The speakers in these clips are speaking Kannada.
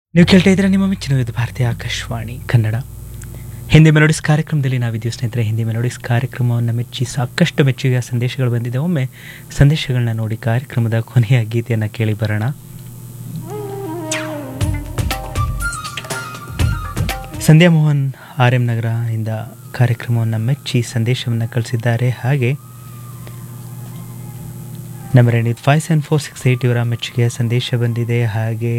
ನೀವು ಕೇಳ್ತಾ ಇದ್ರೆ ನಿಮ್ಮ ಮೆಚ್ಚಿನ ಇದು ಭಾರತೀಯ ಆಕಾಶವಾಣಿ ಕನ್ನಡ ಹಿಂದಿ ಮೆಲೋಡಿಸ್ ಕಾರ್ಯಕ್ರಮದಲ್ಲಿ ನಾವಿದ್ದೀವಿ ಸ್ನೇಹಿತರೆ ಹಿಂದಿ ಮೆಲೋಡಿಸ್ ಕಾರ್ಯಕ್ರಮವನ್ನು ಮೆಚ್ಚಿ ಸಾಕಷ್ಟು ಮೆಚ್ಚುಗೆಯ ಸಂದೇಶಗಳು ಬಂದಿದೆ ಒಮ್ಮೆ ಸಂದೇಶಗಳನ್ನ ನೋಡಿ ಕಾರ್ಯಕ್ರಮದ ಕೊನೆಯ ಗೀತೆಯನ್ನು ಕೇಳಿ ಬರೋಣ ಸಂಧ್ಯಾ ಮೋಹನ್ ಆರ್ ಎಂ ನಗರ ಇಂದ ಕಾರ್ಯಕ್ರಮವನ್ನು ಮೆಚ್ಚಿ ಸಂದೇಶವನ್ನು ಕಳಿಸಿದ್ದಾರೆ ಹಾಗೆ number end five seven four six eight ಇವರ ಮೆಚ್ಚುಗೆಯ ಸಂದೇಶ ಬಂದಿದೆ ಹಾಗೆ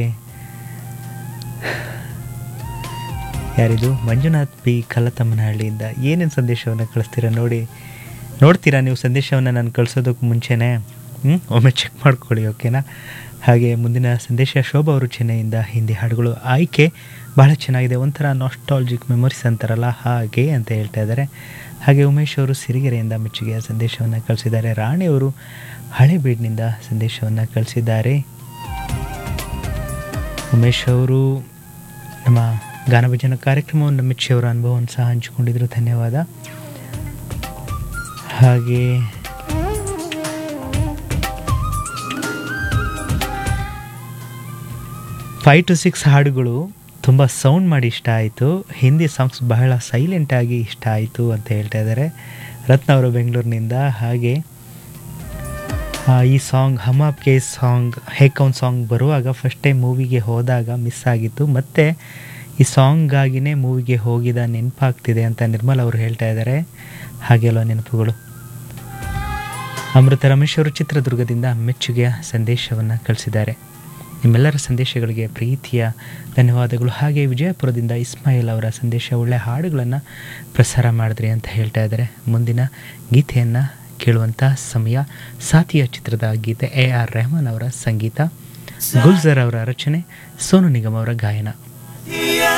ಯಾರಿದು ಮಂಜುನಾಥ್ ಪಿ ಕಲ್ಲತಮ್ಮನಹಳ್ಳಿಯಿಂದ ಏನೇನು ಸಂದೇಶವನ್ನು ಕಳಿಸ್ತೀರಾ ನೋಡಿ ನೋಡ್ತೀರಾ ನೀವು ಸಂದೇಶವನ್ನು ನಾನು ಕಳಿಸೋದಕ್ಕೆ ಮುಂಚೆನೇ ಹ್ಞೂ ಒಮ್ಮೆ ಚೆಕ್ ಮಾಡ್ಕೊಳ್ಳಿ ಓಕೆನಾ ಹಾಗೆ ಮುಂದಿನ ಸಂದೇಶ ಶೋಭಾ ಅವರು ಚೆನ್ನೈಯಿಂದ ಹಿಂದಿ ಹಾಡುಗಳು ಆಯ್ಕೆ ಬಹಳ ಚೆನ್ನಾಗಿದೆ ಒಂಥರ ನಾಸ್ಟಾಲಜಿಕ್ ಮೆಮೊರೀಸ್ ಅಂತಾರಲ್ಲ ಹಾಗೆ ಅಂತ ಹೇಳ್ತಾ ಇದ್ದಾರೆ ಹಾಗೆ ಉಮೇಶ್ ಅವರು ಸಿರಿಗೆರೆಯಿಂದ ಮೆಚ್ಚುಗೆಯ ಸಂದೇಶವನ್ನು ಕಳಿಸಿದ್ದಾರೆ ರಾಣಿ ಅವರು ಹಳೆಬೀಡಿನಿಂದ ಸಂದೇಶವನ್ನು ಕಳಿಸಿದ್ದಾರೆ ಉಮೇಶ್ ಅವರು ನಮ್ಮ ಗಾನಭಜನ ಕಾರ್ಯಕ್ರಮವನ್ನು ಮೆಚ್ಚಿ ಅವರ ಅನುಭವವನ್ನು ಸಹ ಹಂಚಿಕೊಂಡಿದ್ರು ಧನ್ಯವಾದ ಹಾಗೆ ಫೈವ್ ಟು ಸಿಕ್ಸ್ ಹಾಡುಗಳು ತುಂಬ ಸೌಂಡ್ ಮಾಡಿ ಇಷ್ಟ ಆಯಿತು ಹಿಂದಿ ಸಾಂಗ್ಸ್ ಬಹಳ ಸೈಲೆಂಟಾಗಿ ಇಷ್ಟ ಆಯಿತು ಅಂತ ಹೇಳ್ತಾ ಇದ್ದಾರೆ ರತ್ನ ಅವರು ಬೆಂಗಳೂರಿನಿಂದ ಹಾಗೆ ಆ, ಈ song Hum Aap Ke song Hain Koun song ಬರುವಾಗ ಫಸ್ಟ್ ಟೈಮ್ ಮೂವಿಗೆ ಹೋದಾಗ ಮಿಸ್ ಆಗಿತ್ತು ಮತ್ತು ಈ ಸಾಂಗ್ಗಾಗಿನೇ ಮೂವಿಗೆ ಹೋಗಿದ ನೆನಪಾಗ್ತಿದೆ ಅಂತ ನಿರ್ಮಲ್ ಅವರು ಹೇಳ್ತಾ ಇದ್ದಾರೆ ಹಾಗೆಲ್ಲ ನೆನಪುಗಳು ಅಮೃತ ರಮೇಶ್ ಅವರು ಚಿತ್ರದುರ್ಗದಿಂದ ಮೆಚ್ಚುಗೆಯ ಸಂದೇಶವನ್ನು ಕಳಿಸಿದ್ದಾರೆ ನಿಮ್ಮೆಲ್ಲರ ಸಂದೇಶಗಳಿಗೆ ಪ್ರೀತಿಯ ಧನ್ಯವಾದಗಳು ಹಾಗೆ ವಿಜಯಪುರದಿಂದ ಇಸ್ಮಾಯಿಲ್ ಅವರ ಸಂದೇಶ ಒಳ್ಳೆ ಹಾಡುಗಳನ್ನು ಪ್ರಸಾರ ಮಾಡಿದ್ರಿ ಅಂತ ಹೇಳ್ತಾ ಇದ್ದಾರೆ ಮುಂದಿನ ಗೀತೆಯನ್ನು ಕೇಳುವಂಥ ಸಮಯ ಸಾತಿಯ ಚಿತ್ರದ ಗೀತೆ ಎ ಆರ್ ರೆಹಮಾನ್ ಅವರ ಸಂಗೀತ ಗುಲ್ಜರ್ ಅವರ ರಚನೆ ಸೋನು ನಿಗಮ್ ಅವರ ಗಾಯನ